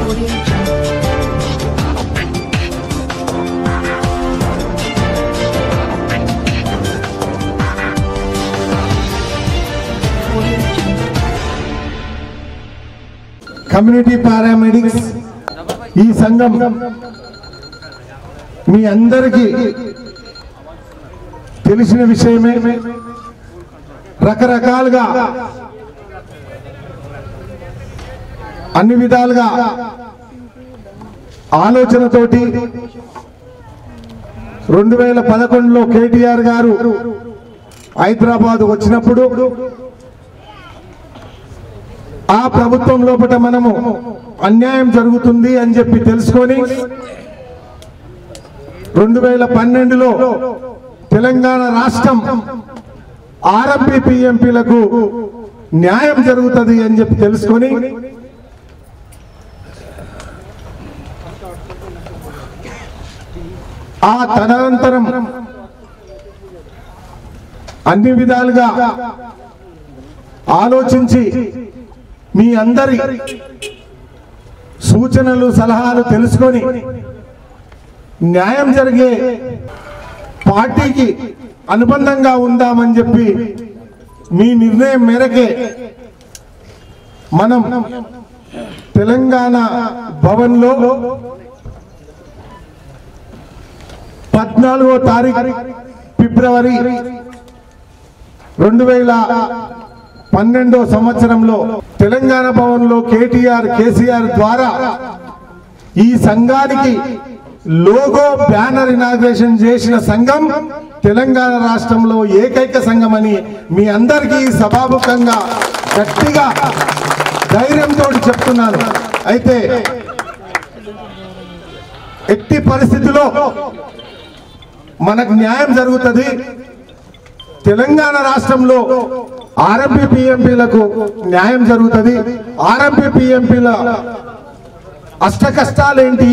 Audio Jungle. Audio Jungle. Community paramedics ఈ సంఘం మీ అందరికీ తెలిసిన విషయమే రకరకాలుగా అన్ని విధాలుగా ఆలోచనతోటి రెండు వేల పదకొండులో కేటీఆర్ గారు హైదరాబాద్ వచ్చినప్పుడు ఆ ప్రభుత్వం లోపల మనము అన్యాయం జరుగుతుంది అని చెప్పి తెలుసుకొని రెండు వేల పన్నెండులో తెలంగాణ రాష్ట్రం ఆర్ఎంపీ పిఎంపీలకు న్యాయం జరుగుతుంది అని చెప్పి తెలుసుకొని ఆ తదనంతరం అన్ని విధాలుగా ఆలోచించి మీ అందరి సూచనలు సలహాలు తెలుసుకొని న్యాయం జరిగే పార్టీకి అనుబంధంగా ఉందామని చెప్పి మీ నిర్ణయం మేరకే మనం తెలంగాణ భవన్లో పద్నాలుగో తారీఖు ఫిబ్రవరి రెండు వేల పన్నెండో సంవత్సరంలో తెలంగాణ భవన్లో కేటీఆర్ కేసీఆర్ ద్వారా ఈ సంఘానికి లోగో బ్యానర్ ఇనాగ్రేషన్ చేసిన సంఘం తెలంగాణ రాష్ట్రంలో ఏకైక సంఘం అని మీ అందరికీ సభాముఖంగా గట్టిగా ధైర్యంతో చెప్తున్నాను అయితే ఎట్టి పరిస్థితిలో మనకు న్యాయం జరుగుతుంది తెలంగాణ రాష్ట్రంలో ఆర్ఎంపీ పిఎంపీలకు న్యాయం జరుగుతుంది ఆర్ఎంపీ పిఎంపీల అష్ట కష్టాలేంటి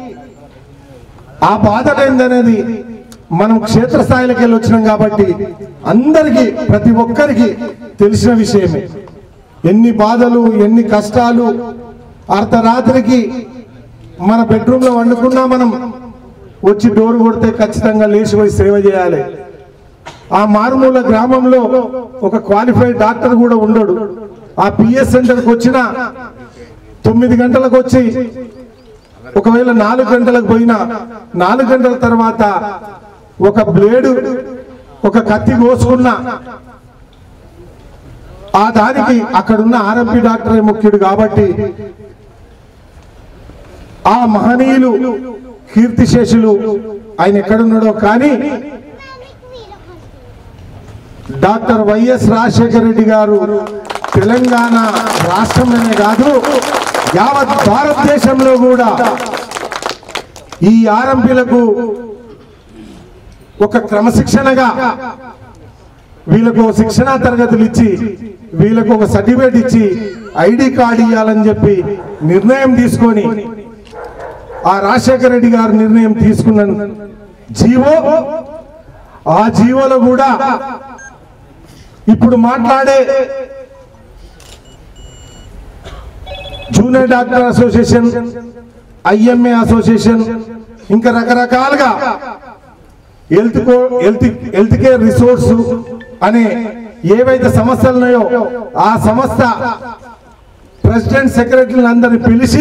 ఆ బాధలు ఏందనేది మనం క్షేత్రస్థాయిలోకి వెళ్ళి వచ్చినాం కాబట్టి అందరికీ ప్రతి ఒక్కరికి తెలిసిన విషయమే ఎన్ని బాధలు ఎన్ని కష్టాలు అర్ధరాత్రికి మన బెడ్రూమ్లో వండుకున్నా మనం వచ్చి డోర్ కొడితే ఖచ్చితంగా లేచిపోయి సేవ చేయాలి ఆ మారుమూల గ్రామంలో ఒక క్వాలిఫైడ్ డాక్టర్ కూడా ఉండడు ఆ పిఎస్ సెంటర్కి వచ్చిన తొమ్మిది గంటలకు వచ్చి ఒకవేళ నాలుగు గంటలకు పోయినా నాలుగు గంటల తర్వాత ఒక బ్లేడు ఒక కత్తి కోసుకున్నా ఆ దానికి అక్కడున్న ఆర్ఎంపీ డాక్టరే ముఖ్యుడు కాబట్టి ఆ మహనీయులు కీర్తిశేషులు ఆయన ఎక్కడున్నాడో కానీ డాక్టర్ వైఎస్ రాజశేఖర రెడ్డి గారు తెలంగాణ రాష్ట్రంలోనే కాదు యావత్ భారతదేశంలో కూడా ఈ ఆర్ఎంపీలకు ఒక క్రమశిక్షణగా వీళ్ళకు ఒక శిక్షణా తరగతులు ఇచ్చి వీళ్ళకు ఒక సర్టిఫికేట్ ఇచ్చి ఐడి కార్డు ఇవ్వాలని చెప్పి నిర్ణయం తీసుకొని ఆ రాజశేఖర రెడ్డి గారు నిర్ణయం తీసుకున్న జీవో ఆ జీవోలో కూడా ఇప్పుడు మాట్లాడే junior doctor association IMA association ఇంకా రకరకాలుగా health health health care resource అనే ఏవైతే సంస్థలు ఉన్నాయో ఆ సంస్థ ప్రెసిడెంట్ సెక్రటరీని అందరిని పిలిచి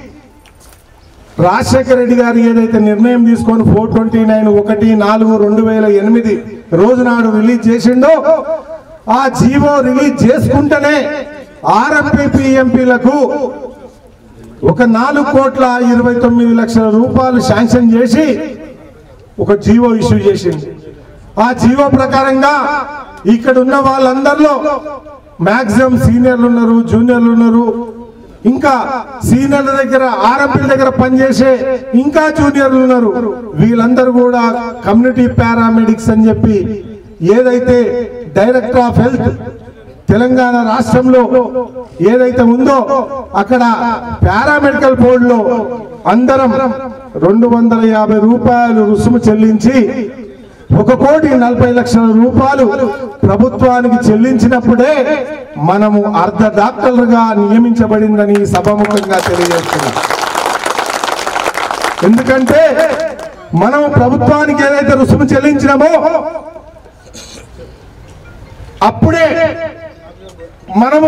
రాజశేఖర రెడ్డి గారు ఏదైతే నిర్ణయం తీసుకొని ఫోర్ ట్వంటీ నైన్ ఒకటి నాలుగు రెండు వేల ఎనిమిది రోజు నాడు రిలీజ్ చేసిండో ఆ జీవో రిలీజ్ చేసుకుంటేనే ఆర్ఎంపీ ఎంపీలకు ఒక నాలుగు కోట్ల ఇరవై తొమ్మిది లక్షల రూపాయలు శాంక్షన్ చేసి ఒక జీవో ఇష్యూ చేసింది ఆ జీవో ప్రకారంగా ఇక్కడ ఉన్న వాళ్ళందరిలో మాక్సిమం సీనియర్లు ఉన్నారు జూనియర్లు ఉన్నారు ఇంకా సీనియర్ల దగ్గర ఆర్ఎంపీల దగ్గర పనిచేసే ఇంకా జూనియర్లు ఉన్నారు వీళ్ళందరూ కూడా కమ్యూనిటీ పారామెడిక్స్ అని చెప్పి ఏదైతే డైరెక్టర్ ఆఫ్ హెల్త్ తెలంగాణ రాష్ట్రంలో ఏదైతే ఉందో అక్కడ పారామెడికల్ బోర్డులో అందరం రెండు వందల యాభై రూపాయలు రుసుము చెల్లించి ఒక కోటి నలభై లక్షల రూపాయలు ప్రభుత్వానికి చెల్లించినప్పుడే మనము అర్ధ డాక్టర్లుగా నియమించబడిందని సభాముఖంగా తెలియజేస్తున్నాం ఎందుకంటే మనం ప్రభుత్వానికి ఏదైతే రుసుము చెల్లించినామో అప్పుడే మనము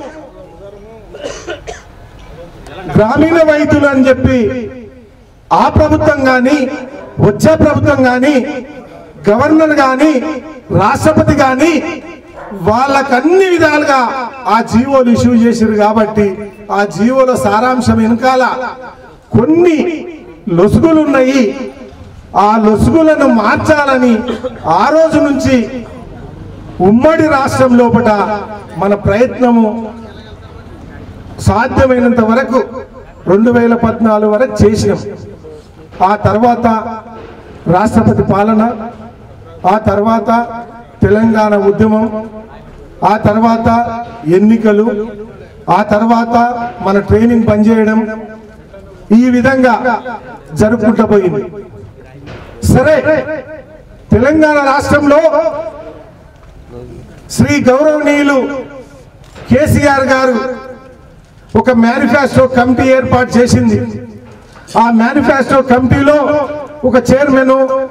గ్రామీణ వైద్యులు అని చెప్పి ఆ ప్రభుత్వం కానీ వచ్చే ప్రభుత్వం కానీ గవర్నర్ కానీ రాష్ట్రపతి కానీ వాళ్ళకన్ని విధాలుగా ఆ జీవోలు ఇష్యూ చేశారు కాబట్టి ఆ జీవోల సారాంశం వెనకాల కొన్ని లొసుగులు ఉన్నాయి ఆ లొసుగులను మార్చాలని ఆ రోజు నుంచి ఉమ్మడి రాష్ట్రం లోపల మన ప్రయత్నము సాధ్యమైనంత వరకు రెండు వేల పద్నాలుగు వరకు చేసినాం ఆ తర్వాత రాష్ట్రపతి పాలన ఆ తర్వాత తెలంగాణ ఉద్యమం ఆ తర్వాత ఎన్నికలు ఆ తర్వాత మన ట్రైనింగ్ పనిచేయడం ఈ విధంగా జరుపుకుంటూ పోయింది సరే తెలంగాణ రాష్ట్రంలో శ్రీ గౌరవనీయులు కేసీఆర్ గారు ఒక మేనిఫెస్టో కమిటీ ఏర్పాటు చేసింది ఆ మేనిఫెస్టో కమిటీలో ఒక చైర్మన్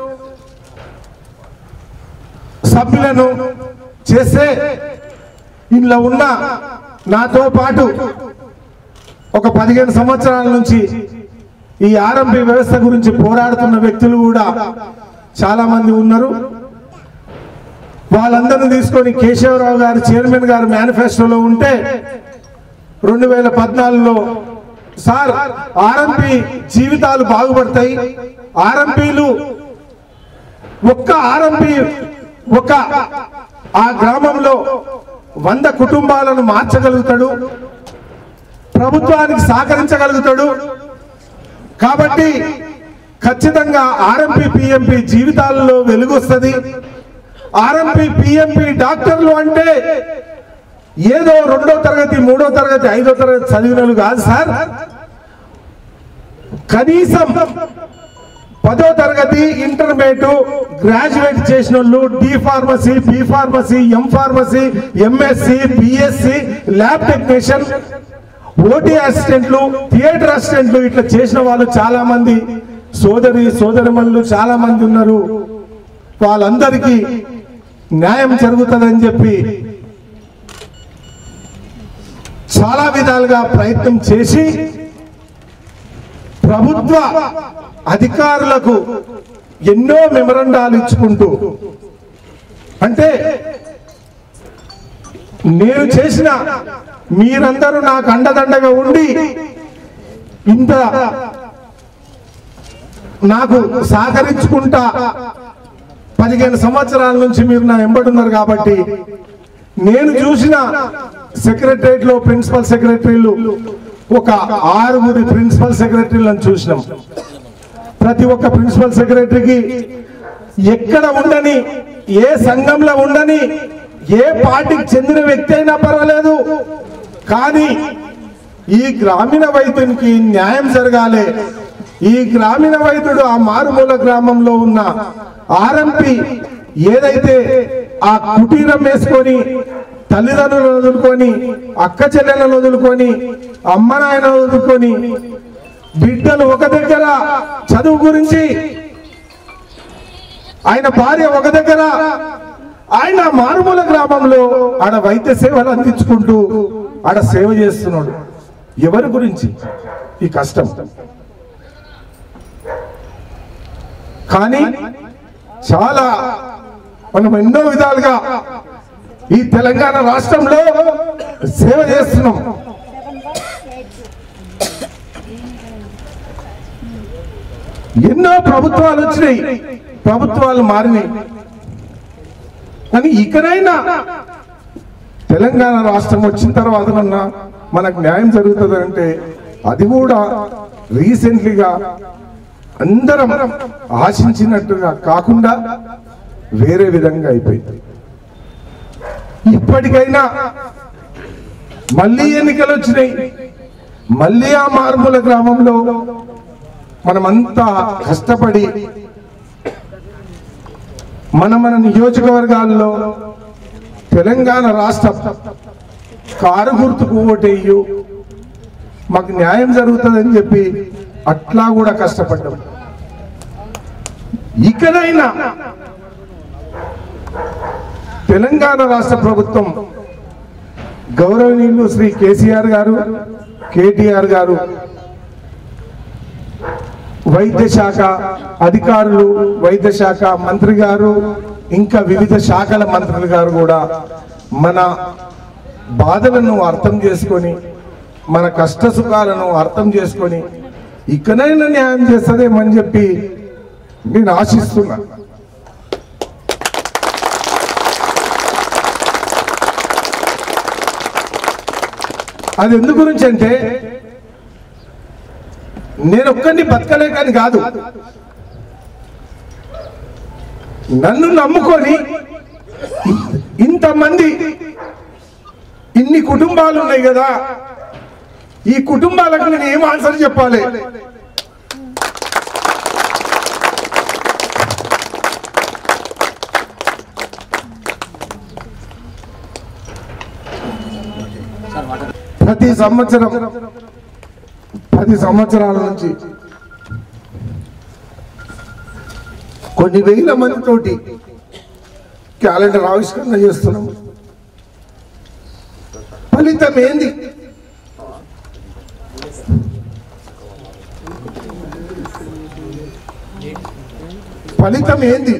సభ్యులను చేస్తే ఇందులో ఉన్న నాతో పాటు ఒక పదిహేను సంవత్సరాల నుంచి ఈ ఆర్ఎంపీ వ్యవస్థ గురించి పోరాడుతున్న వ్యక్తులు కూడా చాలా మంది ఉన్నారు వాళ్ళందరిని తీసుకొని కేశవరావు గారు చైర్మన్ గారు మేనిఫెస్టోలో ఉంటే రెండు వేల పద్నాలుగులో సార్ ఆర్ఎంపీ జీవితాలు బాగుపడతాయి ఆర్ఎంపీలు ఒక్క ఆర్ఎంపీ ఒక ఆ గ్రామంలో వంద కుటుంబాలను మార్చగలుగుతాడు ప్రభుత్వానికి సహకరించగలుగుతాడు కాబట్టి ఖచ్చితంగా ఆర్ఎంపీ పిఎంపి జీవితాలలో వెలుగు వస్తుంది ఆర్ఎంపీ పిఎంపి డాక్టర్లు అంటే ఏదో రెండో తరగతి మూడో తరగతి ఐదో తరగతి చదివినలు కాదు సార్ కనీసం పదో తరగతి ఇంటర్మీడియట్ గ్రాడ్యుయేట్ చేసిన వాళ్ళు D pharmacy B pharmacy M pharmacy MSc BSc lab technician OT అసిస్టెంట్లు థియేటర్ అసిస్టెంట్లు ఇట్లా చేసిన వాళ్ళు చాలా మంది సోదరి సోదరిమణులు చాలా మంది ఉన్నారు వాళ్ళందరికీ న్యాయం జరుగుతుందని చెప్పి చాలా విధాలుగా ప్రయత్నం చేసి ప్రభుత్వ అధికారులకు ఎన్నో మెమరండాలు ఇచ్చుకుంటూ అంటే నేను చేసిన మీరందరూ నాకు అండదండగా ఉండి ఇంత నాకు సహకరించుకుంటా పదిహేను సంవత్సరాల నుంచి మీరు నా ఎంబడున్నారు కాబట్టి నేను చూసిన సెక్రటరియట్ లో ప్రిన్సిపల్ సెక్రటరీలు ఒక ఆరుగురి ప్రిన్సిపల్ సెక్రటరీలను చూసినాం ప్రతి ఒక్క ప్రిన్సిపల్ సెక్రటరీకి ఎక్కడ ఉండని ఏ సంఘంలో ఉండని ఏ పార్టీకి చెందిన వ్యక్తి అయినా పర్వాలేదు కానీ ఈ గ్రామీణ వైద్యునికి న్యాయం జరగాలి ఈ గ్రామీణ వైద్యుడు ఆ మారుమూల గ్రామంలో ఉన్న ఆర్ఎంపి ఏదైతే ఆ కుటీరం వేసుకొని తల్లిదండ్రులను వదులుకొని అక్క చెల్లెలను వదులుకొని అమ్మ నాయనను వదులుకొని బిడ్డలు ఒక దగ్గర చదువు గురించి ఆయన భార్య ఒక దగ్గర ఆయన మారుమూల గ్రామంలో ఆడ వైద్య సేవలు అందించుకుంటూ ఆడ సేవ చేస్తున్నాడు ఎవరి గురించి ఈ కష్టం కానీ చాలా మనం ఎన్నో విధాలుగా ఈ తెలంగాణ రాష్ట్రంలో సేవ చేస్తున్నాం ఎన్నో ప్రభుత్వాలు వచ్చినాయి ప్రభుత్వాలు మారినాయి కానీ ఇకనైనా తెలంగాణ రాష్ట్రం వచ్చిన తర్వాత మనకు న్యాయం జరుగుతుంది అంటే అది కూడా రీసెంట్లీగా అందరం ఆశించినట్టుగా కాకుండా వేరే విధంగా అయిపోయింది ఇప్పటికైనా మళ్ళీ ఎన్నికలు వచ్చినాయి మళ్ళీ ఆ మారుమూల గ్రామంలో మనమంతా కష్టపడి మన మన నియోజకవర్గాల్లో తెలంగాణ రాష్ట్ర కారు గుర్తుకు ఓటేయు మాకు న్యాయం జరుగుతుందని చెప్పి అట్లా కూడా కష్టపడ్డాం ఇకనైనా తెలంగాణ రాష్ట్ర ప్రభుత్వం గౌరవనీయులు శ్రీ కేసీఆర్ గారు కేటీఆర్ గారు వైద్య శాఖ అధికారులు వైద్య శాఖ మంత్రి గారు ఇంకా వివిధ శాఖల మంత్రులు గారు కూడా మన బాధలను అర్థం చేసుకొని మన కష్ట సుఖాలను అర్థం చేసుకొని ఇకనైనా న్యాయం చేస్తుందేమని చెప్పి నేను ఆశిస్తున్నా అది ఎందు గురించి అంటే నేను ఒక్కరిని బతకలేకని కాదు నన్ను నమ్ముకొని ఇంతమంది ఇన్ని కుటుంబాలు ఉన్నాయి కదా ఈ కుటుంబాలకు నేను ఏం ఆన్సర్ చెప్పాలి ప్రతి సంవత్సరం పది సంవత్సరాల నుంచి కొన్ని వేల మందితోటి క్యాలెండర్ ఆవిష్కరణ చేస్తున్నాం ఫలితం ఏంది ఫలితం ఏంది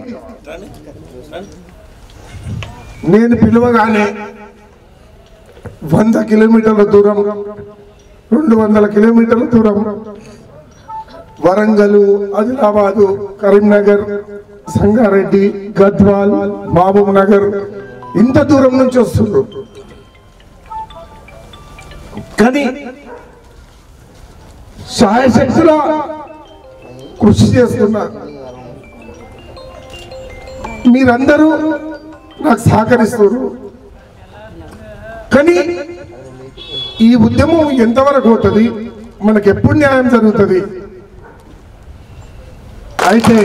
నేను పిలువగానే వంద కిలోమీటర్ల దూరం రెండు వందల కిలోమీటర్ల దూరం వరంగల్ ఆదిలాబాదు కరీంనగర్ సంగారెడ్డి గద్వాల్ మహబూబ్ నగర్ ఇంత దూరం నుంచి వస్తున్నారు కానీ శాయశక్తుల కృషి చేస్తున్నా మీరందరూ నాకు సహకరిస్తున్నారు కానీ ఈ ఉద్యమం ఎంతవరకు అవుతుంది మనకి ఎప్పుడు న్యాయం జరుగుతుంది అయితే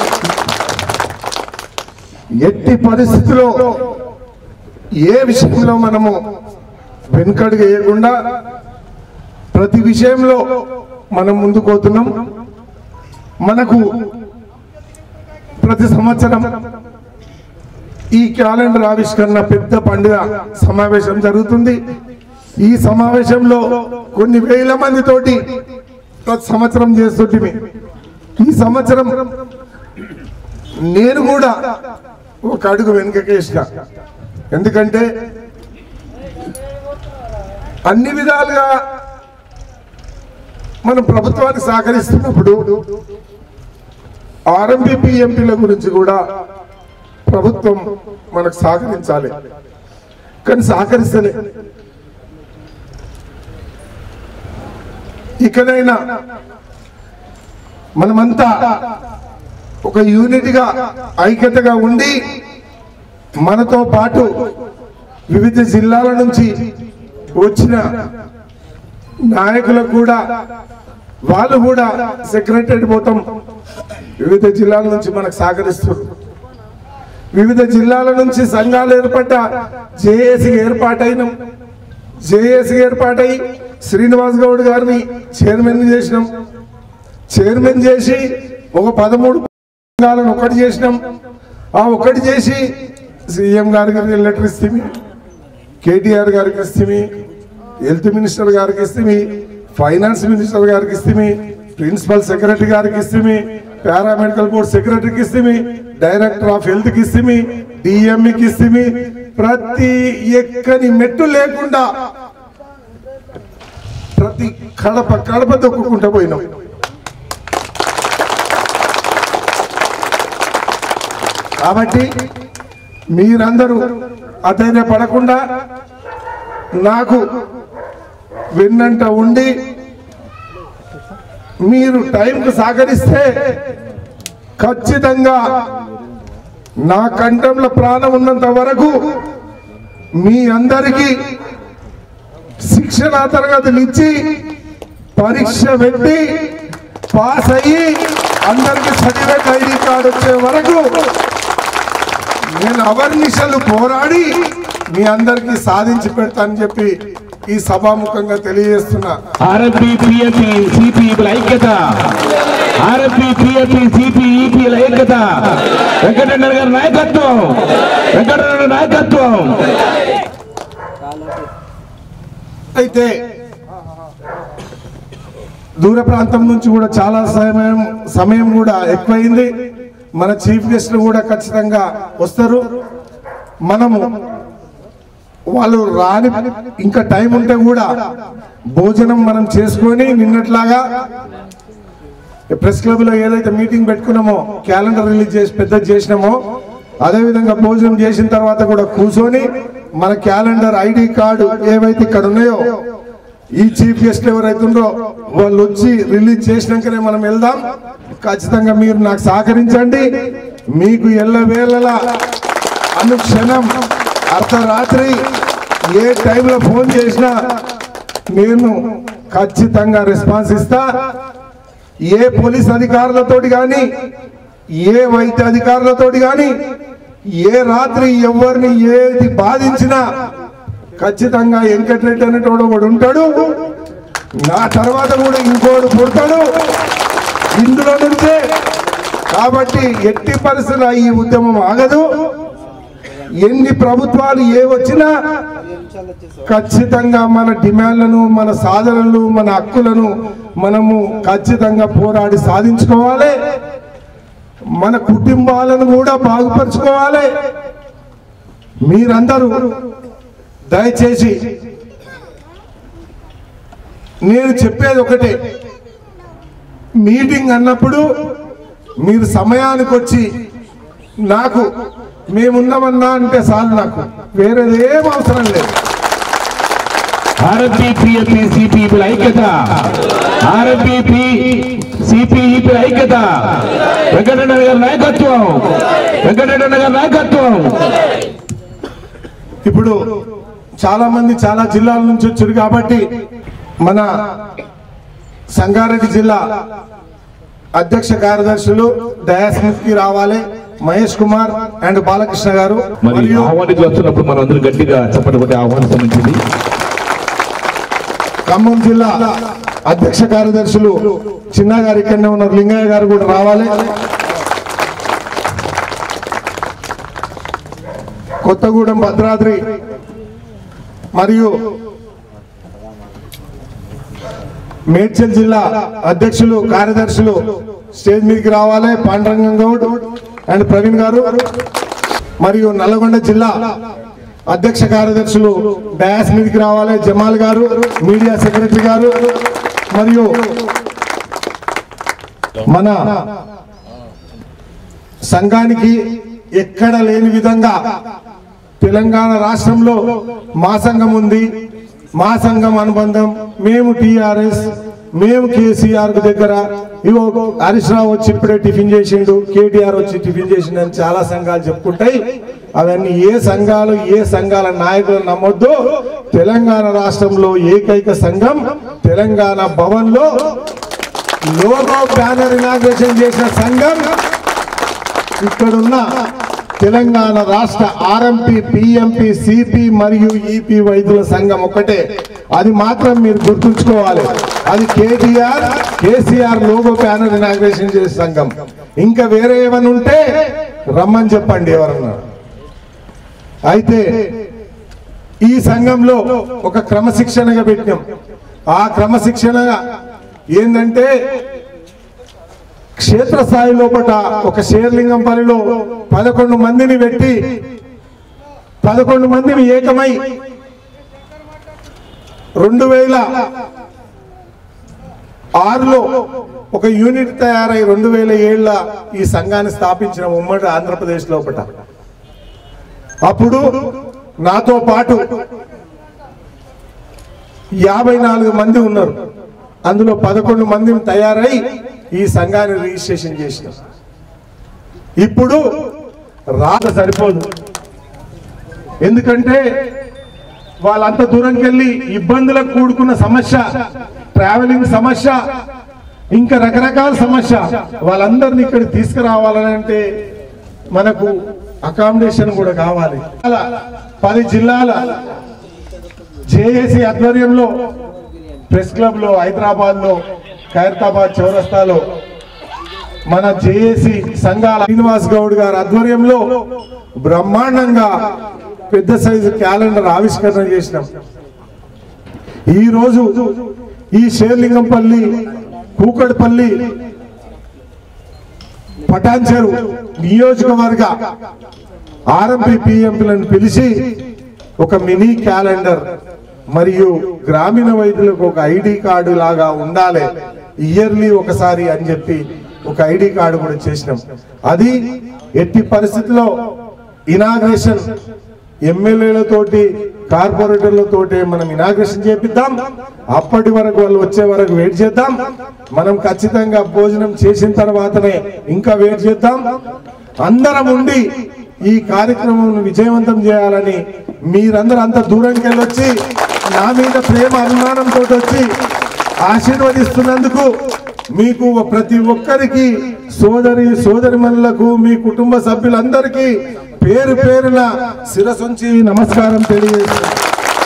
ఎట్టి పరిస్థితిలో ఏ విషయంలో మనము వెనుకడుగు వేయకుండా ప్రతి విషయంలో మనం ముందుకు పోతున్నాం మనకు ప్రతి సంవత్సరం ఈ క్యాలెండర్ ఆవిష్కరణ పెద్ద పండుగ సమావేశం జరుగుతుంది ఈ సమావేశంలో కొన్ని వేల మంది తోటి ప్రతి సంవత్సరం చేస్తుంటిమి ఈ సంవత్సరం నేను కూడా ఒక అడుగు వెనుకకేసిన ఎందుకంటే అన్ని విధాలుగా మనం ప్రభుత్వానికి సహకరిస్తున్నప్పుడు ఆర్ఎంపీ ఎంపీల గురించి కూడా ప్రభుత్వం మనకు సహకరించాలి కానీ సహకరిస్తలే ఇకనైనా మనమంతా ఒక యూనిట్గా ఐక్యతగా ఉండి మనతో పాటు వివిధ జిల్లాల నుంచి వచ్చిన నాయకులకు కూడా వాళ్ళు కూడా సెక్రటరీ మొత్తం వివిధ జిల్లాల నుంచి మనకు సహకరిస్తారు వివిధ జిల్లాల నుంచి సంఘాలు ఏర్పడ్డ జేఏసీ ఏర్పాటైన జేఏసీ ఏర్పాటై శ్రీనివాస్ గౌడ్ గారిని చైర్మన్ చేసినాం చైర్మన్ చేసి ఒక పదమూడు సంఘాలను ఒకటి చేసినాం ఆ ఒకటి చేసి సీఎం గారికి లెటర్ ఇస్తే కేటీఆర్ గారికి ఇస్తే హెల్త్ మినిస్టర్ గారికి ఇస్తే ఫైనాన్స్ మినిస్టర్ గారికి ఇస్తే ప్రిన్సిపల్ సెక్రటరీ గారికి ఇస్తే పారామెడికల్ బోర్డ్ సెక్రటరీకి ఇస్తే డైరెక్టర్ ఆఫ్ హెల్త్ కి ఇస్తే డిఎంఈకి ఇస్తే ప్రతి ఎక్కని మెట్టు లేకుండా ప్రతి కడప కడప తొక్కుకుంటూ పోయినాం కాబట్టి మీరందరూ అధైర్యపడకుండా నాకు వెన్నంట ఉండి మీరు టైంకు సహకరిస్తే ఖచ్చితంగా నా కంఠంలో ప్రాణం ఉన్నంత వరకు మీ అందరికీ శిక్షణ తరగతులు ఇచ్చి పరీక్ష పెట్టి పాస్ అయ్యి అందరికి సర్టిఫికేట్ ఐడి కార్డు వచ్చే వరకు నేను అవర్నిషలు పోరాడి మీ అందరికీ సాధించి పెడతానని చెప్పి ఈ సభాముఖంగా తెలియజేస్తున్నా ఆర్ఎంపీ పిఎపి సిపిఈల ఐక్యత ఆర్ఎంపీ పిఎపి సిపిఈపిల ఐక్యత వెంకటరెడ్డి గారి నాయకత్వం వెంకటరెడ్డి నాయకత్వం అయితే దూర ప్రాంతం నుంచి కూడా చాలా సమయం సమయం కూడా ఎక్కువైంది మన చీఫ్ గెస్ట్లు కూడా ఖచ్చితంగా వస్తారు మనము వాళ్ళు రాని ఇంకా టైం ఉంటే కూడా భోజనం మనం చేసుకొని నిన్నట్లాగా ప్రెస్ క్లబ్ లో ఏదైతే మీటింగ్ పెట్టుకున్నామో క్యాలెండర్ రిలీజ్ చేసి పెద్ద చేసినామో అదే విధంగా భోజనం చేసిన తర్వాత కూడా కూర్చొని మన క్యాలెండర్ ఐడి కార్డు ఏవైతే ఇక్కడ ఉన్నాయో ఈ చీఫ్ గెస్ట్ ఎవరైతే ఉందో వాళ్ళు వచ్చి రిలీజ్ చేసినాకనే మనం వెళ్దాం ఖచ్చితంగా మీరు నాకు సహకరించండి మీకు ఎల్లవేళలా అనుక్షణం అర్ధరాత్రి ఏ టైంలో ఫోన్ చేసినా నేను ఖచ్చితంగా రెస్పాన్స్ ఇస్తా ఏ పోలీస్ అధికారులతోటి కానీ ఏ వైద్య అధికారులతోటి కానీ ఏ రాత్రి ఎవరిని ఏది బాధించినా ఖచ్చితంగా వెంకటరెడ్డి అనేటోడు ఒకడు ఉంటాడు నా తర్వాత కూడా ఇంకోడు పుడతాడు ఇందులో నుంచే కాబట్టి ఎట్టి పరిస్థితుల్లో ఈ ఉద్యమం ఆగదు ఎన్ని ప్రభుత్వాలు ఏ వచ్చినా ఖచ్చితంగా మన డిమాండ్లను మన సాధనలు మన హక్కులను మనము ఖచ్చితంగా పోరాడి సాధించుకోవాలి మన కుటుంబాలను కూడా బాగుపరుచుకోవాలి మీరందరూ దయచేసి నేను చెప్పేది ఒకటే మీటింగ్ అన్నప్పుడు మీరు సమయానికి వచ్చి నాకు మేమున్నామన్నా అంటే చాలు నాకు వేరేది ఏం అవసరం లేదు ఆర్ఎంపీ పిఎపి సిపిఈల ఐక్యత ఆర్ఎంపీ సిపిఈపి ఐక్యత వెంకటరెడ్డి గారి నాయకత్వం వెంకటరెడ్డి గారి నాయకత్వం ఇప్పుడు చాలా మంది చాలా జిల్లాల నుంచి వచ్చారు కాబట్టి మన సంగారెడ్డి జిల్లా అధ్యక్ష కార్యదర్శులు దయాస్మికి రావాలి మహేష్ కుమార్ అండ్ బాలకృష్ణ గారు మరి మరియు ఆహ్వానితులు వస్తున్నప్పుడు మనం అందరూ గట్టిగా చెప్పండి కొట్టి ఆహ్వానించమంచింది ఖమ్మం జిల్లా అధ్యక్ష కార్యదర్శులు చిన్న గారు ఇక్కడనే ఉన్నారు లింగయ్య గారు కూడా రావాలి కొత్తగూడెం భద్రాద్రి మరియు మేడ్చల్ జిల్లా అధ్యక్షులు కార్యదర్శులు స్టేజ్ మీదకి రావాలి పాండురంగం గౌడ్ అండ్ ప్రవీణ్ గారు మరియు నల్లగొండ జిల్లా అధ్యక్ష కార్యదర్శులు డయాస్ మీదకి రావాలి జమాల్ గారు మీడియా సెక్రటరీ గారు మరియు మన సంఘానికి ఎక్కడ లేని విధంగా తెలంగాణ రాష్ట్రంలో మా సంఘం ఉంది మా సంఘం అనుబంధం మేము టిఆర్ఎస్ మేము కేసీఆర్ కు దగ్గర ఇగో హరీష్ రావు వచ్చి ఇప్పుడే టిఫిన్ చేసిండు కేటీఆర్ వచ్చి టిఫిన్ చేసిండు అని చాలా సంఘాలు చెప్పుకుంటాయి అవన్నీ ఏ సంఘాలు ఏ సంఘాల నాయకులు నమ్మొద్దు తెలంగాణ రాష్ట్రంలో ఏకైక సంఘం తెలంగాణ భవన్ లో లోగో బ్యానర్ ఇనాగ్రేషన్ చేసిన సంఘం ఇక్కడున్న తెలంగాణ రాష్ట్ర ఆర్ఎంపీ పిఎంపి సిపి మరియు ఈపీ వైద్యుల సంఘం ఒకటే అది మాత్రం మీరు గుర్తుంచుకోవాలి అది KTR KCR logo banner inauguration చేసే సంఘం ఇంకా వేరే ఏమైనా ఉంటే రమ్మని చెప్పండి ఎవరన్నా అయితే ఈ సంఘంలో ఒక క్రమశిక్షణగా పెట్టినాం ఆ క్రమశిక్షణగా ఏంటంటే క్షేత్రస్థాయి లోపల ఒక శేర్లింగంపల్లిలో పదకొండు మందిని పెట్టి పదకొండు మందిని ఏకమై రెండు వేల ఆరులో ఒక యూనిట్ తయారై రెండు వేల ఏళ్ళ ఈ సంఘాన్ని స్థాపించిన ఉమ్మడి ఆంధ్రప్రదేశ్ లోపల అప్పుడు నాతో పాటు యాభై నాలుగు మంది ఉన్నారు అందులో పదకొండు మంది తయారై ఈ సంఘాన్ని రిజిస్ట్రేషన్ చేసిన ఇప్పుడు రాత సరిపోదు ఎందుకంటే వాళ్ళంత దూరంకి వెళ్ళి ఇబ్బందులకు కూడుకున్న సమస్య ట్రావెలింగ్ సమస్య ఇంకా రకరకాల సమస్య వాళ్ళందరినీ ఇక్కడ తీసుకురావాలని అంటే మనకు అకామిడేషన్ కూడా కావాలి అలా పది జిల్లాల జేఏసీ ఆధ్వర్యంలో ప్రెస్ క్లబ్ లో హైదరాబాద్ లో ఖైరతాబాద్ చౌరస్తాలో మన జేఏసీ సంఘాల శ్రీనివాస్ గౌడ్ గారి ఆధ్వర్యంలో బ్రహ్మాండంగా పెద్ద సైజు క్యాలెండర్ ఆవిష్కరణ చేసినాం ఈ రోజు ఈ షేర్లింగంపల్లి కూకట్పల్లి పటాన్చెరు నియోజకవర్గ ఆర్ఎంపీ పిఎంపీలను పిలిచి ఒక మినీ క్యాలెండర్ మరియు గ్రామీణ వైద్యులకు ఒక ఐడి కార్డు లాగా ఉండాలి ఇయర్లీ ఒకసారి అని చెప్పి ఒక ఐడి కార్డు కూడా చేసినాం అది ఎట్టి పరిస్థితిలో ఇనాగ్రేషన్ ఎమ్మెల్యేలతోటి కార్పొరేటర్లతోటి మనం ఇనాగ్రేషన్ చేపిద్దాం అప్పటి వరకు వాళ్ళు వచ్చే వరకు వెయిట్ చేద్దాం మనం ఖచ్చితంగా భోజనం చేసిన తర్వాతనే ఇంకా వెయిట్ చేద్దాం అందరం ఉండి ఈ కార్యక్రమం విజయవంతం చేయాలని మీరందరూ అంత దూరంకి వెళ్ళొచ్చి నా మీద ప్రేమ అభిమానంతో వచ్చి ఆశీర్వదిస్తున్నందుకు మీకు ప్రతి ఒక్కరికి సోదరి సోదరిమణులకు మీ కుటుంబ సభ్యులందరికీ పేరు పేరున శిరసొంచి నమస్కారం తెలియజేస్తున్నాను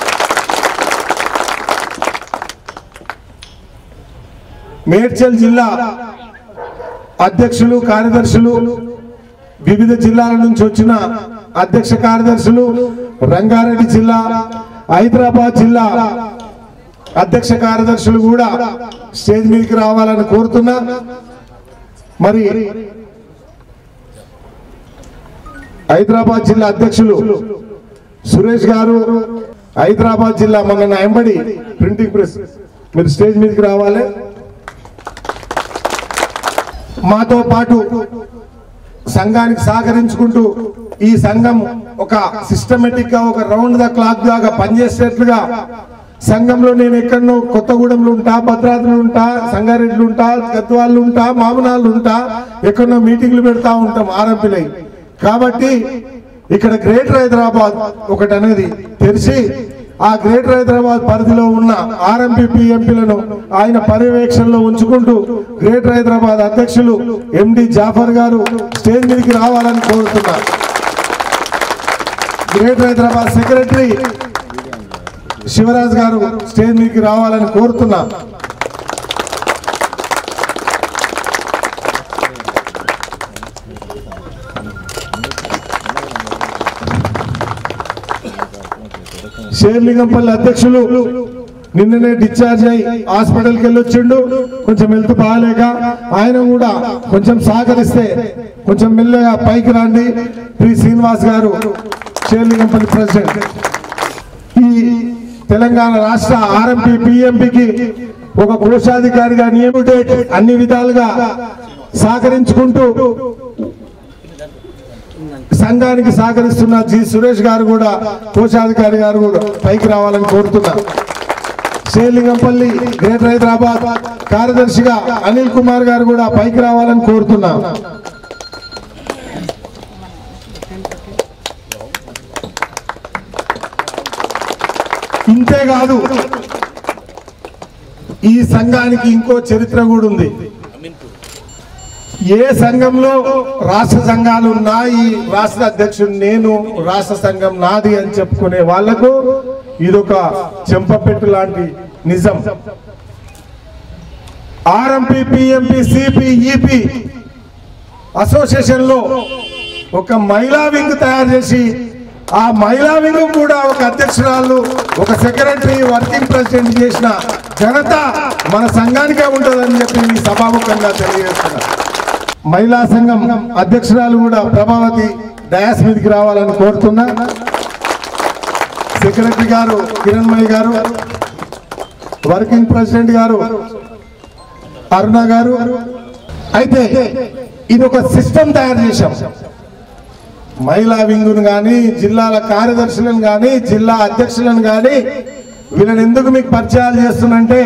మేడ్చల్ జిల్లా అధ్యక్షులు కార్యదర్శులు వివిధ జిల్లాల నుంచి వచ్చిన అధ్యక్ష కార్యదర్శులు రంగారెడ్డి జిల్లా హైదరాబాద్ జిల్లా అధ్యక్ష కార్యదర్శులు కూడా స్టేజ్ మీదకి రావాలని కోరుతున్నా మరి హైదరాబాద్ జిల్లా అధ్యక్షులు సురేష్ గారు హైదరాబాద్ జిల్లా మన నాయంబడి ప్రింటింగ్ ప్రెస్ మీరు స్టేజ్ మీదకి రావాలి మాతో పాటు సంఘానికి సహకరించుకుంటూ ఈ సంఘం ఒక సిస్టమేటిక్ గా ఒక రౌండ్ ద క్లాక్ లాగా పనిచేసేట్లుగా సంఘంలో నేను ఎక్కడనో కొత్తగూడెంలో ఉంటా భద్రాద్రిలో ఉంటా సంగారెడ్డిలో ఉంటా గద్వాళ్ళు ఉంటా మామనాళ్ళు ఉంటా ఎక్కడనో మీటింగ్లు పెడతా ఉంటాం ఆర్ఎంపీలై కాబట్టి ఇక్కడ గ్రేటర్ హైదరాబాద్ ఒకటి అనేది తెరిచి ఆ గ్రేటర్ హైదరాబాద్ పరిధిలో ఉన్న ఆర్ఎంపీ పిఎంపీలను ఆయన పర్యవేక్షణలో ఉంచుకుంటూ గ్రేటర్ హైదరాబాద్ అధ్యక్షులు ఎండి జాఫర్ గారు స్టేజ్ మీదకి రావాలని కోరుతున్నారు గ్రేటర్ హైదరాబాద్ సెక్రటరీ శివరాజ్ గారు స్టేజ్ మీదకి రావాలని కోరుతున్నా షేర్లింగంపల్లి అధ్యక్షులు నిన్ననే డిశ్చార్జ్ అయి హాస్పిటల్కి వెళ్ళొచ్చిండు కొంచెం హెల్త్ బాగాలేక ఆయన కూడా కొంచెం సహకరిస్తే కొంచెం మెల్లగా పైకి రండి పి శ్రీనివాస్ గారు షేర్లింగంపల్లి ప్రెసిడెంట్ ఈ తెలంగాణ రాష్ట్ర ఆర్ఎంపీ పిఎంపికి ఒక కోశాధికారిగా నియమిటేట్ అన్ని విధాలుగా సహకరించుకుంటూ సంఘానికి సహకరిస్తున్న జి సురేష్ గారు కూడా కోశాధికారి గారు కూడా పైకి రావాలని కోరుతున్నా శ్రీలింగంపల్లి గ్రేటర్ హైదరాబాద్ కార్యదర్శిగా అనిల్ కుమార్ గారు కూడా పైకి రావాలని కోరుతున్నా ఇంతేకాదు ఈ సంఘానికి ఇంకో చరిత్ర కూడా ఉంది ఏ సంఘంలో రాష్ట్ర సంఘాలు ఉన్నా ఈ రాష్ట్ర అధ్యక్షుడు నేను రాష్ట్ర సంఘం నాది అని చెప్పుకునే వాళ్లకు ఇదొక చెంపపెట్టు లాంటి నిజం RMP PMP CP EP association లో ఒక మహిళా వింగ్ తయారు చేసి ఆ మహిళా వింగ్ కూడా ఒక అధ్యక్షురాలు ఒక సెక్రటరీ వర్కింగ్ ప్రెసిడెంట్ చేసిన ఘనత మన సంఘానికే ఉంటుందని చెప్పి ఈ సభాముఖంగా తెలియజేస్తున్నారు మహిళా సంఘం అధ్యక్షురాలు కూడా ప్రభావతి డయాస్ మీదకి రావాలని కోరుతున్నా సెక్రటరీ గారు కిరణ్మయ్య గారు వర్కింగ్ ప్రెసిడెంట్ గారు అరుణ గారు అయితే ఇది ఒక సిస్టమ్ తయారు చేశాం మహిళా వింగును కానీ జిల్లాల కార్యదర్శులను కానీ జిల్లా అధ్యక్షులను కానీ వీళ్ళని ఎందుకు మీకు పరిచయాలు చేస్తున్నంటే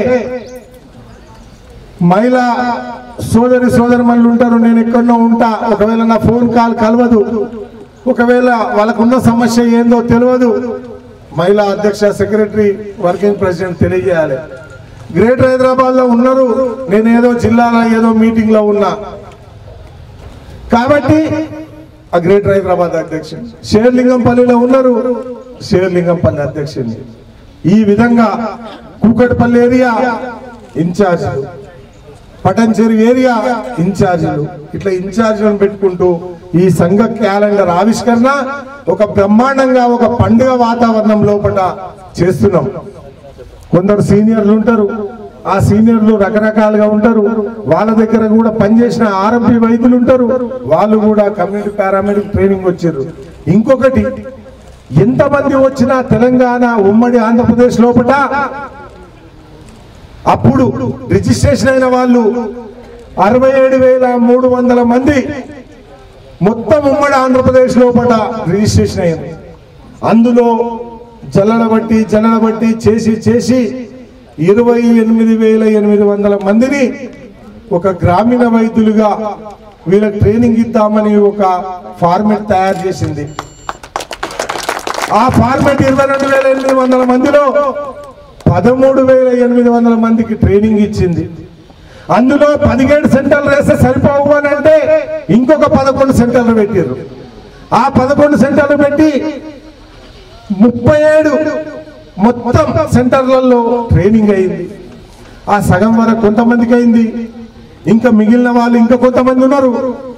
మహిళా సోదరి సోదరి మనులు ఉంటారు నేను ఎక్కడో ఉంటా ఒకవేళ నా ఫోన్ కాల్ కలవదు ఒకవేళ వాళ్ళకున్న సమస్య ఏందో తెలియదు మహిళా అధ్యక్ష సెక్రటరీ వర్కింగ్ ప్రెసిడెంట్ తెలియజేయాలి గ్రేటర్ హైదరాబాద్ లో ఉన్నారు నేను ఏదో జిల్లాలో ఏదో మీటింగ్ లో ఉన్నా కాబట్టి ఆ గ్రేటర్ హైదరాబాద్ అధ్యక్షుడు షేర్లింగంపల్లిలో ఉన్నారు షేర్లింగంపల్లి అధ్యక్షుడిని ఈ విధంగా కూకట్పల్లి ఏరియా ఇన్ఛార్జీలు పటంచెరు ఏరియా ఇన్ఛార్జీలు ఇట్లా ఇన్ఛార్జీలను పెట్టుకుంటూ ఈ సంఘ క్యాలెండర్ ఆవిష్కరణ ఒక బ్రహ్మాండంగా ఒక పండుగ వాతావరణం లోపల చేస్తున్నాం కొందరు సీనియర్లు ఉంటారు ఆ సీనియర్లు రకరకాలుగా ఉంటారు వాళ్ళ దగ్గర కూడా పనిచేసిన ఆర్ఎంపీ వైద్యులు ఉంటారు వాళ్ళు కూడా కమ్యూనిటీ పారామెడిక్ ట్రైనింగ్ వచ్చారు ఇంకొకటి ఎంతమంది వచ్చినా తెలంగాణ ఉమ్మడి ఆంధ్రప్రదేశ్ లోపల అప్పుడు రిజిస్ట్రేషన్ అయిన వాళ్ళు అరవై ఏడు వేల మూడు వందల మంది మొత్తం ఉమ్మడి ఆంధ్రప్రదేశ్ లోపల రిజిస్ట్రేషన్ అయింది అందులో జల్లల బట్టి జల్లల బట్టి చేసి చేసి ఇరవై ఎనిమిది వేల ఎనిమిది వందల మందిని ఒక గ్రామీణ వైద్యులుగా వీళ్ళకి ట్రైనింగ్ ఇద్దామని ఒక ఫార్మెట్ తయారు చేసింది ఆ ఫార్మెట్ ఇరవై రెండు వేల ఎనిమిది వందల మందిలో పదమూడు వేల ఎనిమిది వందల మందికి ట్రైనింగ్ ఇచ్చింది అందులో పదిహేడు సెంటర్లు వేస్తే సరిపోవు అని అంటే ఇంకొక పదకొండు సెంటర్లు పెట్టారు ఆ పదకొండు సెంటర్లు పెట్టి ముప్పై ఏడు మొత్తం సెంటర్లలో ట్రైనింగ్ అయింది ఆ సగం వరకు కొంతమందికి అయింది ఇంకా మిగిలిన వాళ్ళు ఇంకా కొంతమంది ఉన్నారు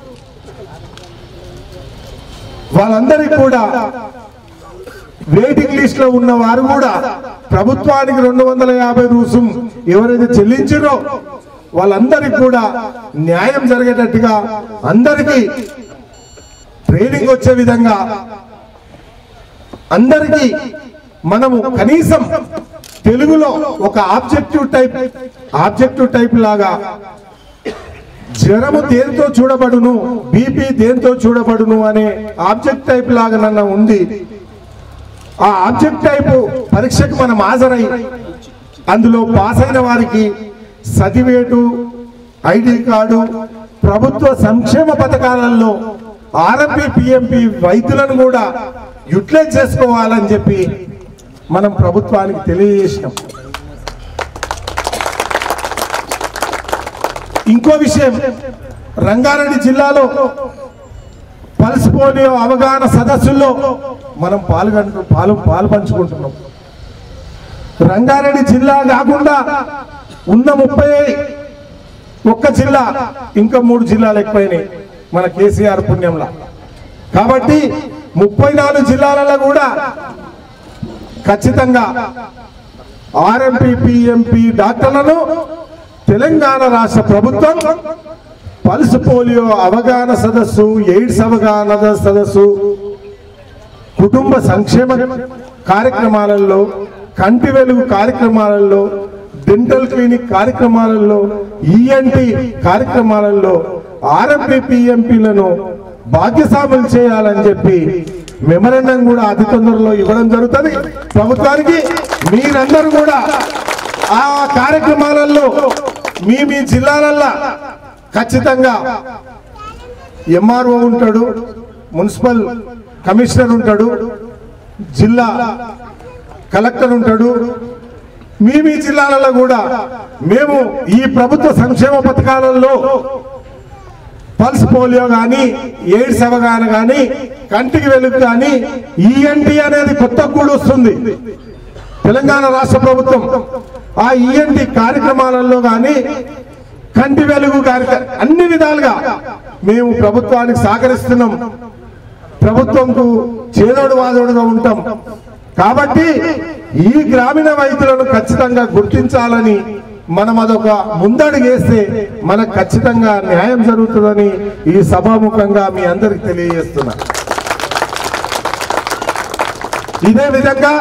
వాళ్ళందరికీ కూడా వెయిటింగ్ లిస్ట్ లో ఉన్న వారు కూడా ప్రభుత్వానికి రెండు వందల యాభై రుసుం ఎవరైతే చెల్లించారో వాళ్ళందరికీ కూడా న్యాయం జరిగేటట్టుగా అందరికీ ట్రైనింగ్ వచ్చే విధంగా అందరికీ మనము కనీసం తెలుగులో ఒక ఆబ్జెక్టివ్ టైప్ ఆబ్జెక్టివ్ టైప్ లాగా జ్వరము దేంతో చూడబడును బీపీ దేంతో చూడబడును అనే ఆబ్జెక్ట్ టైప్ లాగా నన్న ఉంది ఆ ఆబ్జెక్ట్ టైప్ పరీక్షకు మనం హాజరై అందులో పాస్ అయిన వారికి సర్టిఫికేటు ఐడి కార్డు ప్రభుత్వ సంక్షేమ పథకాలలో ఆర్ఎంపీ పిఎంపి వైద్యులను కూడా యూటిలైజ్ చేసుకోవాలని చెప్పి మనం ప్రభుత్వానికి తెలియజేసినాం ఇంకో విషయం రంగారెడ్డి జిల్లాలో పల్స్ పోలియో అవగాహన సదస్సుల్లో మనం పాల్గొంటు పాలు పాలు పంచుకుంటున్నాం రంగారెడ్డి జిల్లా కాకుండా ఉన్న ముప్పై ఒక్క జిల్లా ఇంకా మూడు జిల్లాలు ఎక్కువైనాయి మన కేసీఆర్ పుణ్యంలో కాబట్టి ముప్పై నాలుగు జిల్లాలలో కూడా ఖచ్చితంగా ఆర్ఎంపీ పిఎంపి డాక్టర్లను తెలంగాణ రాష్ట్ర ప్రభుత్వం పల్స్ పోలియో అవగాహన సదస్సు ఎయిడ్స్ అవగాహన సదస్సు కుటుంబ సంక్షేమ కార్యక్రమాలలో కంటి వెలుగు కార్యక్రమాలలో డెంటల్ క్లినిక్ కార్యక్రమాలలో ఈఎన్టి కార్యక్రమాలలో ఆర్ఎంపీ పిఎంపీలను భాగ్యసాములు చేయాలని చెప్పి మెమరండం కూడా అతి తొందరలో ఇవ్వడం జరుగుతుంది ప్రభుత్వానికి మీరందరూ కూడా ఆ కార్యక్రమాలలో మీ మీ జిల్లాలల్లో ఖచ్చితంగా ఎంఆర్ఓ ఉంటాడు మున్సిపల్ కమిషనర్ ఉంటాడు జిల్లా కలెక్టర్ ఉంటాడు మీ మీ జిల్లాలలో కూడా మేము ఈ ప్రభుత్వ సంక్షేమ పథకాలలో పల్స్ పోలియో కానీ ఎయిడ్స్ అవగాహన కానీ కంటికి వెలుగు కానీ ఈఎన్టీ అనేది కొత్త కూడా వస్తుంది తెలంగాణ రాష్ట్ర ప్రభుత్వం ఆ ఈఎన్టీ కార్యక్రమాలలో కానీ కంటి వెలుగు కార్యక్రమం అన్ని విధాలుగా మేము ప్రభుత్వానికి సహకరిస్తున్నాం ప్రభుత్వంకు చేదోడు వాదోడుగా ఉంటాం కాబట్టి ఈ గ్రామీణ వైద్యులను ఖచ్చితంగా గుర్తించాలని మనం అదొక ముందడుగు వేస్తే మనకు ఖచ్చితంగా న్యాయం జరుగుతుందని ఈ సభాముఖంగా మీ అందరికి తెలియజేస్తున్నా ఇదే విధంగా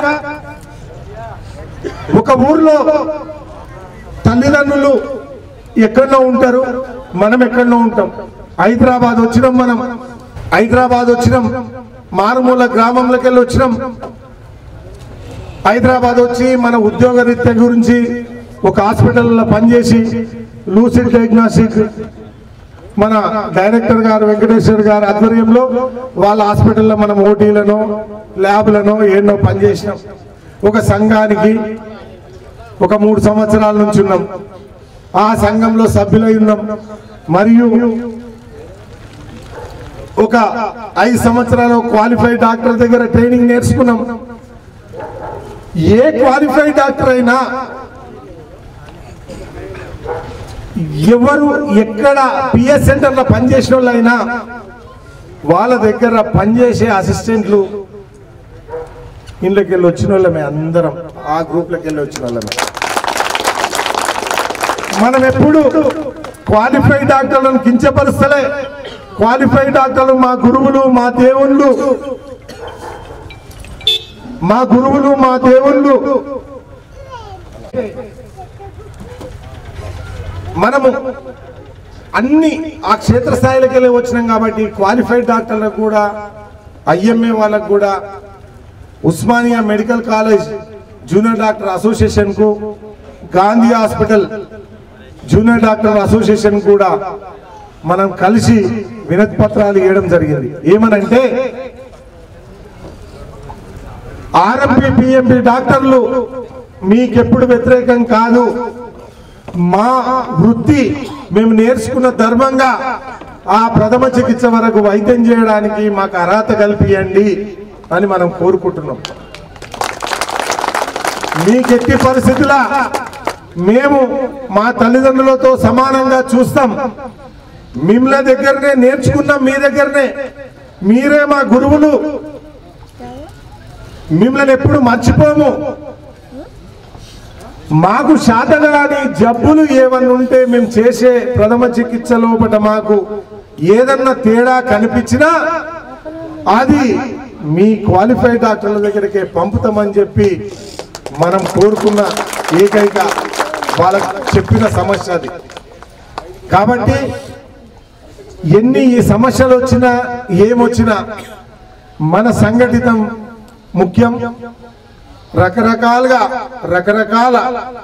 ఒక ఊర్లో తల్లిదండ్రులు ఎక్కడో ఉంటారు మనం ఎక్కడో ఉంటాం హైదరాబాద్ వచ్చినాం మనం హైదరాబాద్ వచ్చినాం మారుమూల గ్రామంలోకి వెళ్ళి వచ్చినాం హైదరాబాద్ వచ్చి మన ఉద్యోగ రీత్యా గురించి ఒక హాస్పిటల్లో పనిచేసి లూసిడ్ డయాగ్నోస్టిక్ మన డైరెక్టర్ గారు వెంకటేశ్వర్ గారి ఆధ్వర్యంలో వాళ్ళ హాస్పిటల్లో మనం ఓటీలను ల్యాబ్లను ఎన్నో పనిచేసినాం ఒక సంఘానికి ఒక మూడు సంవత్సరాల నుంచి ఉన్నాం ఆ సంఘంలో సభ్యులై ఉన్నాం మరియు ఒక ఐదు సంవత్సరాలు క్వాలిఫైడ్ డాక్టర్ దగ్గర ట్రైనింగ్ నేర్చుకున్నాం ఏ క్వాలిఫైడ్ డాక్టర్ అయినా ఎవరు ఎక్కడ పిఎస్ సెంటర్లో పనిచేసిన వాళ్ళైనా వాళ్ళ దగ్గర పనిచేసే అసిస్టెంట్లు ఇళ్ళకి వెళ్ళి వచ్చిన వాళ్ళమే అందరం ఆ గ్రూప్లోకి వెళ్ళి వచ్చిన వాళ్ళమే మనం ఎప్పుడు క్వాలిఫైడ్ డాక్టర్లను కించపరుస్తలే క్వాలిఫైడ్ డాక్టర్లు మా గురువులు మా దేవుళ్ళు మా గురువులు మా దేవుళ్ళు మనము అన్ని ఆ క్షేత్రస్థాయిలోకి వెళ్ళి వచ్చినాం కాబట్టి క్వాలిఫైడ్ డాక్టర్లకు కూడా ఐఎంఏ వాళ్ళకు కూడా Osmania medical college junior doctor association కు Gandhi hospital junior doctor association కూడా మనం కలిసి వినతి పత్రాలు ఇవ్వడం జరిగింది ఏమనంటే ఆర్ఎంపీ పిఎంపి డాక్టర్లు మీకెప్పుడు వ్యతిరేకం కాదు మా వృత్తి మేము నేర్చుకున్న ధర్మంగా ఆ ప్రథమ చికిత్స వరకు వైద్యం చేయడానికి మాకు అర్హత కల్పియండి అని మనం కోరుకుంటున్నాం మీకెట్టి పరిస్థితుల మేము మా తల్లిదండ్రులతో సమానంగా చూస్తాం మిమ్మల్ని దగ్గరనే నేర్చుకున్నాం మీ దగ్గరనే మీరే మా గురువులు మిమ్మల్ని ఎప్పుడు మర్చిపోము మాకు శాతగాని జబ్బులు ఏమన్నా ఉంటే మేము చేసే ప్రథమ చికిత్స లోపల మాకు ఏదన్నా తేడా కనిపించినా అది మీ క్వాలిఫైడ్ డాక్టర్ల దగ్గరికి పంపుతామని చెప్పి మనం కోరుకున్న ఏకైక వాళ్ళకు చెప్పిన సమస్య అది కాబట్టి ఎన్ని ఈ సమస్యలు వచ్చినా ఏమొచ్చినా మన సంఘటితం ముఖ్యం రకరకాలుగా రకరకాల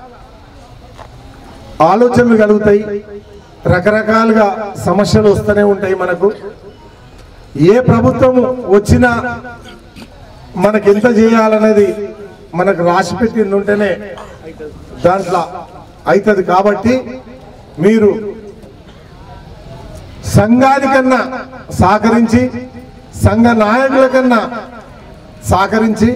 ఆలోచనలు కలుగుతాయి రకరకాలుగా సమస్యలు వస్తూనే ఉంటాయి మనకు ఏ ప్రభుత్వం వచ్చినా మనకి ఎంత చేయాలనేది మనకు రాసి పెట్టింది ఉంటేనే దాంట్లో అవుతుంది కాబట్టి మీరు సంఘానికన్నా సహకరించి సంఘ నాయకుల కన్నా సహకరించి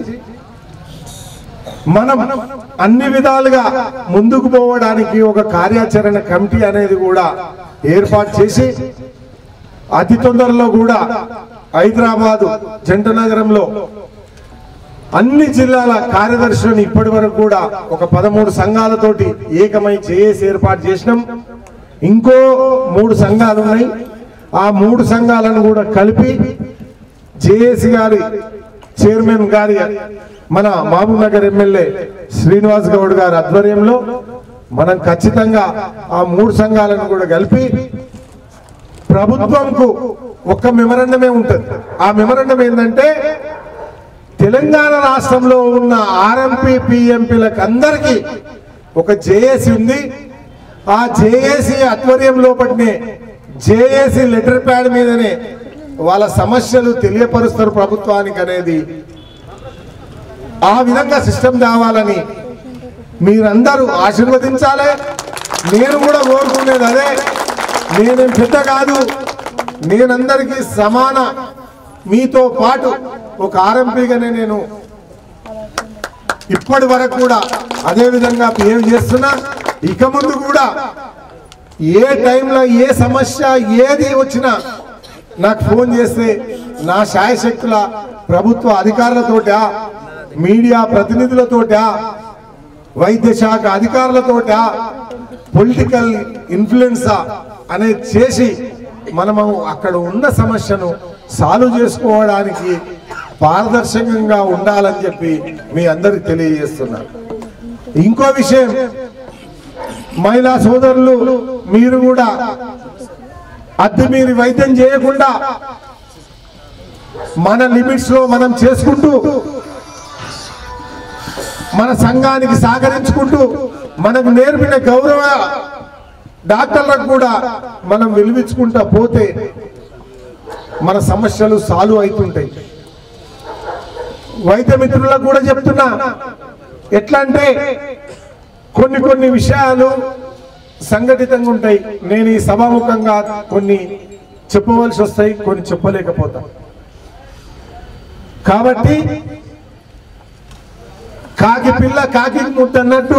మనం అన్ని విధాలుగా ముందుకు పోవడానికి ఒక కార్యాచరణ కమిటీ అనేది కూడా ఏర్పాటు చేసి అతి తొందరలో కూడా హైదరాబాదు జంట నగరంలో అన్ని జిల్లాల కార్యదర్శులను ఇప్పటి వరకు కూడా ఒక పదమూడు సంఘాలతోటి ఏకమై చేసి ఏర్పాటు చేసినాం ఇంకో మూడు సంఘాలు ఉన్నాయి ఆ మూడు సంఘాలను కూడా కలిపి జేఏసీ గారి చైర్మన్ గారి మన మహబూబ్ నగర్ ఎమ్మెల్యే శ్రీనివాస్ గౌడ్ గారి ఆధ్వర్యంలో మనం ఖచ్చితంగా ఆ మూడు సంఘాలను కూడా కలిపి ప్రభుత్వంకు ఒక్క మెమరండమే ఉంటుంది ఆ మెమరండం ఏంటంటే తెలంగాణ రాష్ట్రంలో ఉన్న ఆర్ఎంపీ పిఎంపీలకు అందరికీ ఒక జేఏసీ ఉంది ఆ జేఏసీ ఆధ్వర్యం లోపటినే జేఏసీ లెటర్ ప్యాడ్ మీదనే వాళ్ళ సమస్యలు తెలియపరుస్తారు ప్రభుత్వానికి అనేది ఆ విధంగా సిస్టమ్ కావాలని మీరందరూ ఆశీర్వదించాలి నేను కూడా కోరుకునేది అదే నేనేం పెద్ద కాదు నేనందరికీ సమాన మీతో పాటు ఒక ఆర్ఎంపీగానే నేను ఇప్పటి వరకు కూడా అదే విధంగా బిహేవ్ చేస్తున్నా ఇక ముందు కూడా ఏ టైంలో ఏ సమస్య ఏది వచ్చినా నాకు ఫోన్ చేస్తే నా శాయశక్తుల ప్రభుత్వ అధికారులతోట మీడియా ప్రతినిధులతోట వైద్య శాఖ అధికారులతోట పొలిటికల్ ఇన్ఫ్లుయెన్సా అనేది చేసి మనము అక్కడ ఉన్న సమస్యను సాల్వ్ చేసుకోవడానికి పారదర్శకంగా ఉండాలని చెప్పి మీ అందరికి తెలియజేస్తున్నారు ఇంకో విషయం మహిళా సోదరులు మీరు కూడా అద్దె మీరు వైద్యం చేయకుండా మన లిమిట్స్ లో మనం చేసుకుంటూ మన సంఘానికి సహకరించుకుంటూ మనకు నేర్పిన గౌరవ డాక్టర్లకు కూడా మనం విలువించుకుంటా పోతే మన సమస్యలు సాల్వ్ అవుతుంటాయి వైద్య మిత్రులకు కూడా చెప్తున్నా ఎట్లా అంటే కొన్ని కొన్ని విషయాలు సంఘటితంగా ఉంటాయి నేను ఈ సభాముఖంగా కొన్ని చెప్పవలసి వస్తాయి కొన్ని చెప్పలేకపోతా కాబట్టి కాకి పిల్ల కాకి ముట్టన్నట్టు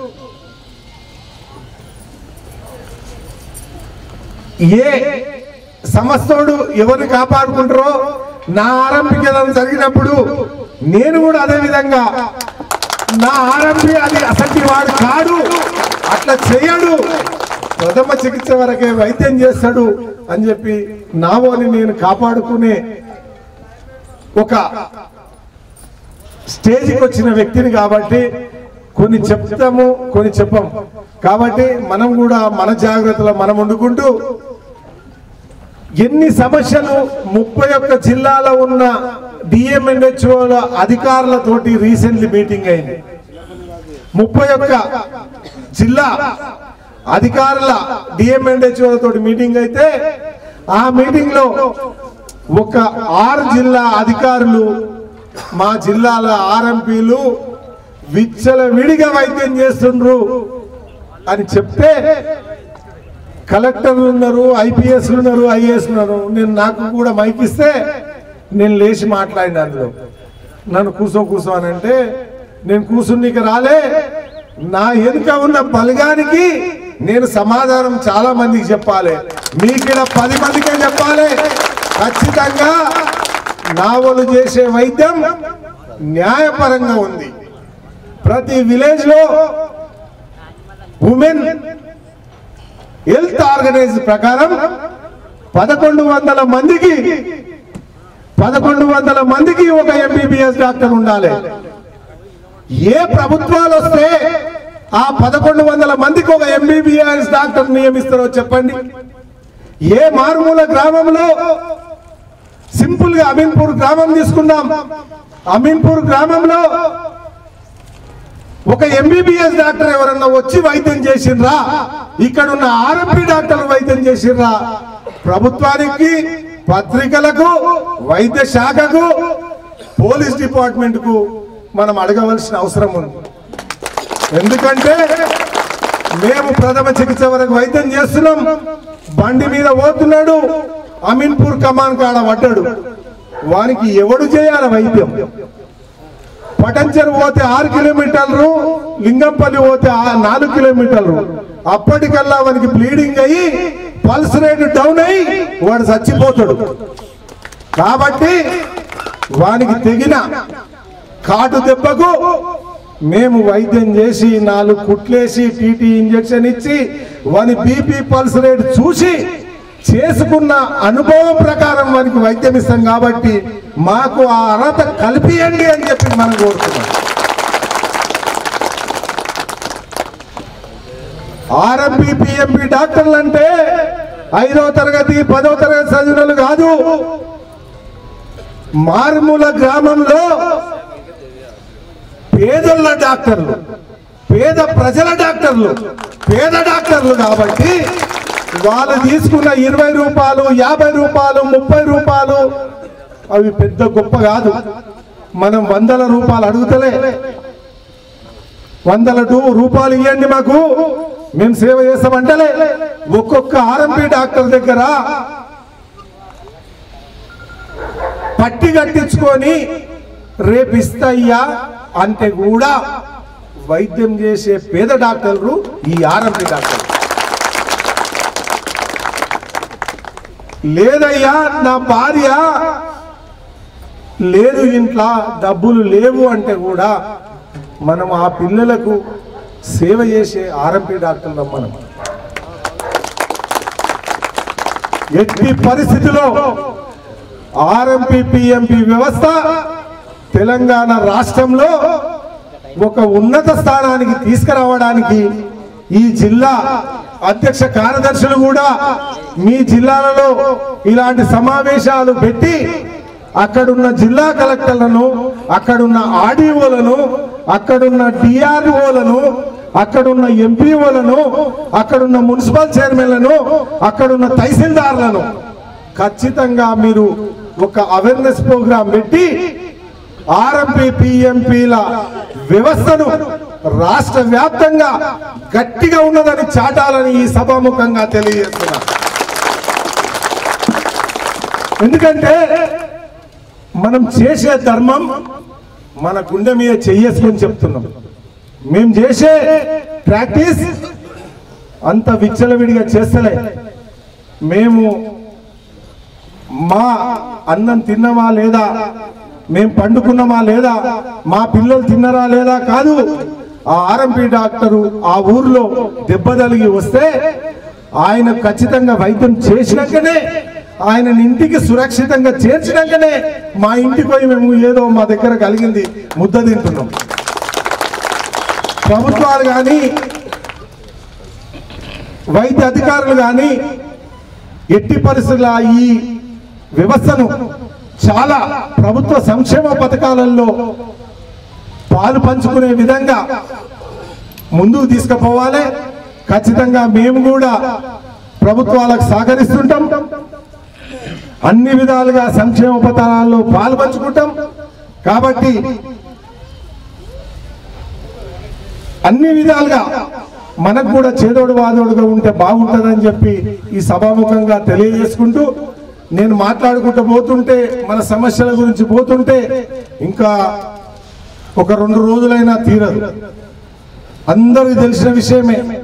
ఏ సమస్తోడు ఎవరిని కాపాడుకుంటారో నా ఆరంభిక జరిగినప్పుడు నేను కూడా అదే విధంగా నా ఆరంభి అది అసలు వాడు కాడు అట్లా చేయడు ప్రథమ చికిత్స వరకే వైద్యం చేస్తాడు అని చెప్పి నావోని నేను కాపాడుకునే ఒక స్టేజ్కి వచ్చిన వ్యక్తిని కాబట్టి కొన్ని చెప్తాము కొన్ని చెప్పం కాబట్టి మనం కూడా మన జాగ్రత్తలో మనం వండుకుంటూ ఎన్ని సమస్యలు ముప్పై ఒక్క జిల్లాలో ఉన్న డిఎంఎన్హెచ్ఓల అధికారులతోటి రీసెంట్లీ మీటింగ్ అయింది ముప్పై ఒక్క జిల్లా అధికారుల డిఎంఎన్హెచ్ఓ తోటి మీటింగ్ అయితే ఆ మీటింగ్ లో ఒక ఆరు జిల్లా అధికారులు మా జిల్లాల ఆర్ఎంపీలు విచ్చల విడిగా వైద్యం చేస్తుండ్రు అని చెప్తే కలెక్టర్లు ఉన్నారు ఐపీఎస్ ఉన్నారు ఐఏఎస్ ఉన్నారు నేను నాకు కూడా మైక్ ఇస్తే నేను లేచి మాట్లాడిన అందులో నన్ను కూసో కూసో అని అంటే నేను కూర్చున్నీకి రాలే నా వెనుక ఉన్న బలగానికి నేను సమాధానం చాలా మందికి చెప్పాలి మీకిడ పది మందికే చెప్పాలి ఖచ్చితంగా నావలు చేసే వైద్యం న్యాయపరంగా ఉంది ప్రతి విలేజ్ లో ఉమెన్ హెల్త్ ఆర్గనైజ్ ప్రకారం పదకొండు వందల మందికి పదకొండు వందల మందికి ఒక ఎంబీబీఎస్ డాక్టర్ ఉండాలి ఏ ప్రభుత్వాలు వస్తే ఆ పదకొండు వందల మందికి ఒక ఎంబీబీఎస్ డాక్టర్ నియమిస్తారో చెప్పండి ఏ మారుమూల గ్రామంలో సింపుల్ గా అమీన్పూర్ గ్రామం తీసుకుందాం అమీన్పూర్ గ్రామంలో ఒక ఎంబీబీఎస్ డాక్టర్ ఎవరన్నా వచ్చి వైద్యం చేసిండ్రా ఇక్కడ ఉన్న ఆర్ఎంపీ డాక్టర్లు వైద్యం చేసిండ్రా ప్రభుత్వానికి పత్రికలకు వైద్య శాఖకు పోలీస్ డిపార్ట్మెంట్ కు మనం అడగవలసిన అవసరం ఉంది ఎందుకంటే మేము ప్రథమ చికిత్స వరకు వైద్యం చేస్తున్నాం బండి మీద పోతున్నాడు అమీన్పూర్ కమాన్ కాడ పడ్డాడు వానికి ఎవడు చేయాలి వైద్యం పటంచెరు పోతే ఆరు కిలోమీటర్లు లింగంపల్లి పోతే ఆ- నాలుగు కిలోమీటర్లు అప్పటికల్లా వానికి బ్లీడింగ్ అయ్యి పల్స్ రేట్ డౌన్ అయ్యి వాడు చచ్చిపోతాడు కాబట్టి వానికి తెగిన కాటు దెబ్బకు మేము వైద్యం చేసి నాలుగు కుట్లేసి టీటీ ఇంజెక్షన్ ఇచ్చి వాని బీపీ పల్స్ రేట్ చూసి చేసుకున్న అనుభవం ప్రకారం వానికి వైద్యం ఇస్తాం కాబట్టి మాకు ఆ అర్హత కల్పియండి అని చెప్పి మనం కోరుతున్నాం ఆర్ఎంపీ పిఎంపి డాక్టర్లు అంటే ఐదో తరగతి పదో తరగతి చదివినలు కాదు మారుమూల గ్రామంలో పేదల డాక్టర్లు పేద ప్రజల డాక్టర్లు పేద డాక్టర్లు కాబట్టి వాళ్ళు తీసుకున్న ఇరవై రూపాయలు యాభై రూపాయలు ముప్పై రూపాయలు అవి పెద్ద గొప్ప కాదు మనం వందల రూపాయలు అడుగుతలే వందల టు- రూపాయలు ఇవ్వండి మాకు మేము సేవ చేస్తామంటలే ఒక్కొక్క ఆర్ఎంపీ డాక్టర్ దగ్గర పట్టి కట్టించుకొని రేపు ఇస్తయ్యా అంటే కూడా వైద్యం చేసే పేద డాక్టర్లు ఈ ఆర్ఎంపీ డాక్టర్ లేదయ్యా నా భార్య లేదు ఇంట్లో డబ్బులు లేవు అంటే కూడా మనం ఆ పిల్లలకు సేవ చేసే ఆర్ఎంపీ డాక్టర్లు మనం ఎట్టి పరిస్థితిలో ఆర్ఎంపీ పిఎంపి వ్యవస్థ తెలంగాణ రాష్ట్రంలో ఒక ఉన్నత స్థానానికి తీసుకురావడానికి ఈ జిల్లా అధ్యక్ష కార్యదర్శులు కూడా మీ జిల్లాలలో ఇలాంటి సమావేశాలు పెట్టి అక్కడున్న జిల్లా కలెక్టర్లను అక్కడున్న ఆర్డీఓలను అక్కడున్న డిఆర్ఓలను అక్కడున్న ఎంపీఓలను అక్కడున్న మున్సిపల్ చైర్మన్లను అక్కడున్న తహసీల్దార్లను ఖచ్చితంగా మీరు ఒక అవేర్నెస్ ప్రోగ్రాం పెట్టి ఆర్ఎంపీ పిఎంపీల వ్యవస్థను రాష్ట్ర వ్యాప్తంగా గట్టిగా ఉన్నదని చాటాలని ఈ సభాముఖంగా తెలియజేస్తున్నా ఎందుకంటే మనం చేసే ధర్మం మన గుండె మీద చెయ్యేసుకొని చెప్తున్నాం మేము చేసే ప్రాక్టీస్ అంత విచ్చలవిడిగా చేస్తలే మేము మా అన్నం తిన్నామా లేదా మేము పండుకున్నామా లేదా మా పిల్లలు తిన్నారా లేదా కాదు ఆ ఆర్ఎంపీ డాక్టరు ఆ ఊర్లో దెబ్బ తలిగి వస్తే ఆయన ఖచ్చితంగా వైద్యం చేసినాకనే ఆయన ఇంటికి సురక్షితంగా చేర్చినాకనే మా ఇంటికి పోయి మేము ఏదో మా దగ్గర కలిగింది ముద్ద తింటున్నాం ప్రభుత్వాలు కానీ వైద్య అధికారులు కానీ ఎట్టి పరిస్థితుల ఈ వ్యవస్థను చాలా ప్రభుత్వ సంక్షేమ పథకాలలో పాలు పంచుకునే విధంగా ముందుకు తీసుకుపోవాలి ఖచ్చితంగా మేము కూడా ప్రభుత్వాలకు సహకరిస్తుంటాం అన్ని విధాలుగా సంక్షేమ పథకాల్లో పాలు పంచుకుంటాం కాబట్టి అన్ని విధాలుగా మనకు కూడా చేదోడు వాదోడుగా ఉంటే బాగుంటుందని చెప్పి ఈ సభాముఖంగా తెలియజేసుకుంటూ నేను మాట్లాడుకుంటూ పోతుంటే మన సమస్యల గురించి పోతుంటే ఇంకా ఒక రెండు రోజులైనా తీరదు అందరికీ తెలిసిన విషయమే